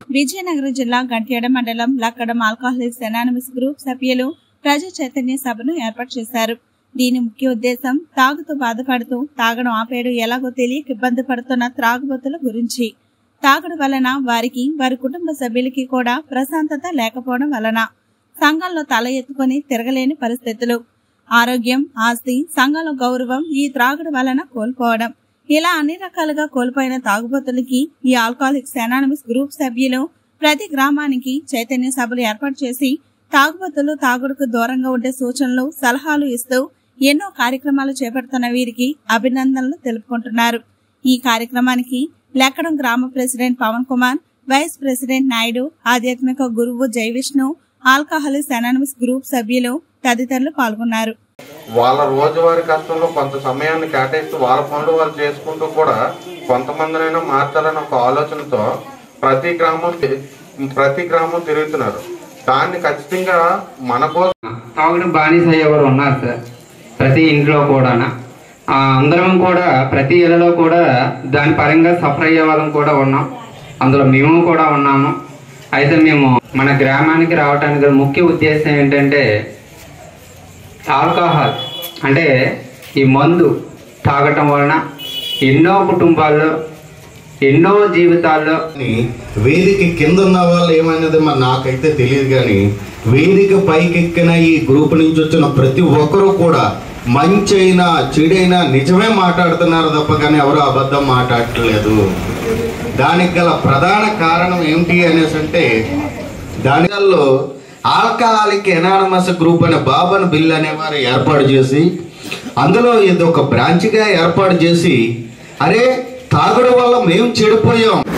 విజయనగరం జిల్లా గంట్యాడ మండలం లక్కడం alcoholics unanimous group సభ్యులు ప్రజా చైతన్య సభను ఏర్పాటు చేశారు దీని ముఖ్య ఉద్దేశం తాగుతూ బాధపడుతూ తాగడం ఆపేయడం ఎలాగో తెలియక ఇబ్బంది పడుతున్న త్రాగుబోతుల గురించి తాగడం వలన వారికి వారి కుటుంబ సభ్యులకి కూడా ప్రశాంతత లేకపోవడం వలన సంఘంలో తల ఎత్తుకొని తిరగలేని పరిస్థితులు ఆరోగ్యం ఆస్తి సంఘంలో గౌరవం ఈ త్రాగుడు వలన కోల్పోవడం ఇలా అన్ని రకాలుగా కోల్పోయిన తాగుబోతులకి ఈ ఆల్కహాలిక్స్ ఎనానమస్ గ్రూప్ సభ్యులు ప్రతి గ్రామానికి చైతన్య సభలు ఏర్పాటు చేసి తాగుబోతులు తాగుడుకు దూరంగా ఉండే సూచనలు సలహాలు ఇస్తూ ఎన్నో కార్యక్రమాలు చేపడుతున్న వీరికి అభినందనలు తెలుపుకుంటున్నారు ఈ కార్యక్రమానికి లెక్కడం గ్రామ president Pavan Kumar vice president Naidu ఆధ్యాత్మిక గురువు జై విష్ణు ఆల్కహాలిక్స్ ఎనానమస్ గ్రూప్ సభ్యులు తదితరులు పాల్గొన్నారు వాళ్ళ రోజువారీ కష్టంలో కొంత సమయాన్ని కేటాయిస్తూ వాళ్ళ పనులు వాళ్ళు చేసుకుంటూ కూడా కొంతమందినైనా మార్చాలనే ఒక ఆలోచనతో ప్రతి గ్రామం తి- ప్రతి గ్రామం తిరుగుతున్నారు దాన్ని ఖచ్చితంగా మన కోసం తాగుడు బానిస అయ్యేవారు ఉన్నారు సార్ ప్రతి ఇంట్లో కూడా అందరం కూడా ప్రతి ఇళ్లలో కూడా దాని పరంగా సఫర్ అయ్యే వాళ్ళం కూడా ఉన్నాం అందులో మేము కూడా ఉన్నాము అయితే మేము మన గ్రామానికి రావడానికి గల ముఖ్య ఉద్దేశం ఏంటంటే ఆల్కహాల్ అంటే ఈ మందు తాగటం వలన ఎన్నో కుటుంబాల్లో ఎన్నో జీవితాల్లో కానీ వేదిక కింద ఉన్న వాళ్ళు ఏమన్నది మరి నాకైతే తెలియదు కానీ వేదిక పైకెక్కిన ఈ గ్రూప్ నుంచి వచ్చిన ప్రతి ఒక్కరూ కూడా మంచి అయినా చెడైనా నిజమే మాట్లాడుతున్నారు తప్ప కానీ ఎవరు అబద్ధం మాట్లాడట్లేదు దానికి గల ప్రధాన కారణం ఏమిటి అనేసి అంటే దానిలో ఆల్కహాలిక్ ఎనానమస్ గ్రూప్ అనే బాబన్ బిల్ అనేవారు ఏర్పాటు చేసి అందులో ఇది ఒక బ్రాంచ్గా ఏర్పాటు చేసి అరే తాగుడు వల్ల మేము చెడిపోయాం